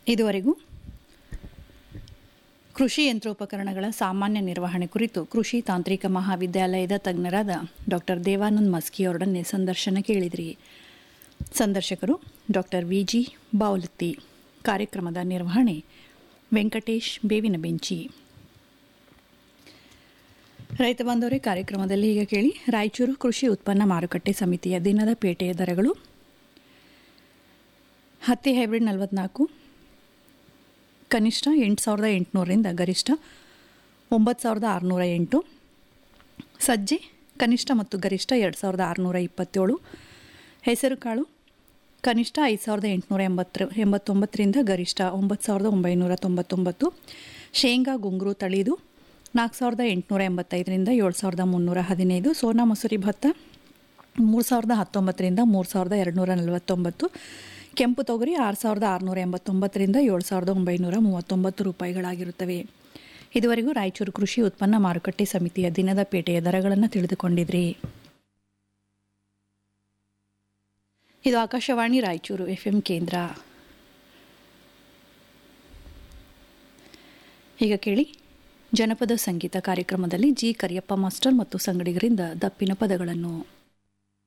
ಇದುವರೆಗೂ ಕೃಷಿ ಯಂತ್ರೋಪಕರಣಗಳ ಸಾಮಾನ್ಯ ನಿರ್ವಹಣೆ ಕುರಿತು ಕೃಷಿ ತಾಂತ್ರಿಕ ಮಹಾವಿದ್ಯಾಲಯದ ತಜ್ಞರಾದ ಡಾಕ್ಟರ್ ದೇವಾನಂದ್ ಮಸ್ಕಿಯವರೊಡನೆ ಸಂದರ್ಶನ ಕೇಳಿದ್ರಿ ಸಂದರ್ಶಕರು ಡಾಕ್ಟರ್ ವಿ ಜಿ ಬಾವಲತ್ತಿ ಕಾರ್ಯಕ್ರಮದ ನಿರ್ವಹಣೆ ವೆಂಕಟೇಶ್ ಬೇವಿನ ಬೆಂಚಿ ರೈತ ಬಾಂಧವರೇ ಕಾರ್ಯಕ್ರಮದಲ್ಲಿ ಈಗ ಕೇಳಿ ರಾಯಚೂರು ಕೃಷಿ ಉತ್ಪನ್ನ ಮಾರುಕಟ್ಟೆ ಸಮಿತಿಯ ದಿನದ ಪೇಟೆಯ ದರಗಳು ಹತ್ತಿ ಹೈಬ್ರಿಡ್ ನಲವತ್ನಾಲ್ಕು ಕನಿಷ್ಠ ಎಂಟು ಸಾವಿರದ ಎಂಟುನೂರರಿಂದ ಗರಿಷ್ಠ ಒಂಬತ್ತು ಸಾವಿರದ ಆರುನೂರ ಎಂಟು ಸಜ್ಜೆ ಕನಿಷ್ಠ ಮತ್ತು ಗರಿಷ್ಠ ಎರಡು ಸಾವಿರದ ಆರುನೂರ ಇಪ್ಪತ್ತೇಳು ಹೆಸರುಕಾಳು ಕನಿಷ್ಠ ಐದು ಸಾವಿರದ ಎಂಟುನೂರ ಎಂಬತ್ತರ ಎಂಬತ್ತೊಂಬತ್ತರಿಂದ ಗರಿಷ್ಠ ಒಂಬತ್ತು ಸಾವಿರದ ಒಂಬೈನೂರ ತೊಂಬತ್ತೊಂಬತ್ತು ಶೇಂಗಾ ಗುಂಗುರು ತಳಿದು ನಾಲ್ಕು ಸಾವಿರದ ಎಂಟುನೂರ ಎಂಬತ್ತೈದರಿಂದ ಏಳು ಸಾವಿರದ ಮುನ್ನೂರ ಹದಿನೈದು ಸೋನಾ ಮಸೂರಿ ಭತ್ತ ಮೂರು ಸಾವಿರದ ಹತ್ತೊಂಬತ್ತರಿಂದ ಮೂರು ಸಾವಿರದ ಎರಡುನೂರ ನಲವತ್ತೊಂಬತ್ತು ಕೆಂಪು ತೊಗರಿ ಆರು ಸಾವಿರದ ಆರುನೂರ ಎಂಬತ್ತೊಂಬತ್ತರಿಂದ ಏಳು ಸಾವಿರದ ಒಂಬೈನೂರ ಮೂವತ್ತೊಂಬತ್ತು ರೂಪಾಯಿಗಳಾಗಿರುತ್ತವೆ ಇದುವರೆಗೂ ರಾಯಚೂರು ಕೃಷಿ ಉತ್ಪನ್ನ ಮಾರುಕಟ್ಟೆ ಸಮಿತಿಯ ದಿನದ ಪೇಟೆಯ ದರಗಳನ್ನು ತಿಳಿದುಕೊಂಡಿದ್ರಿ ಇದು ಆಕಾಶವಾಣಿ ರಾಯಚೂರು ಎಫ್ ಎಂ ಕೇಂದ್ರ ಈಗ ಕೇಳಿ ಜನಪದ ಸಂಗೀತ ಕಾರ್ಯಕ್ರಮದಲ್ಲಿ ಜಿ ಕರಿಯಪ್ಪ ಮಾಸ್ಟರ್ ಮತ್ತು ಸಂಗಡಿಗರಿಂದ ದಪ್ಪಿನ ಪದಗಳನ್ನು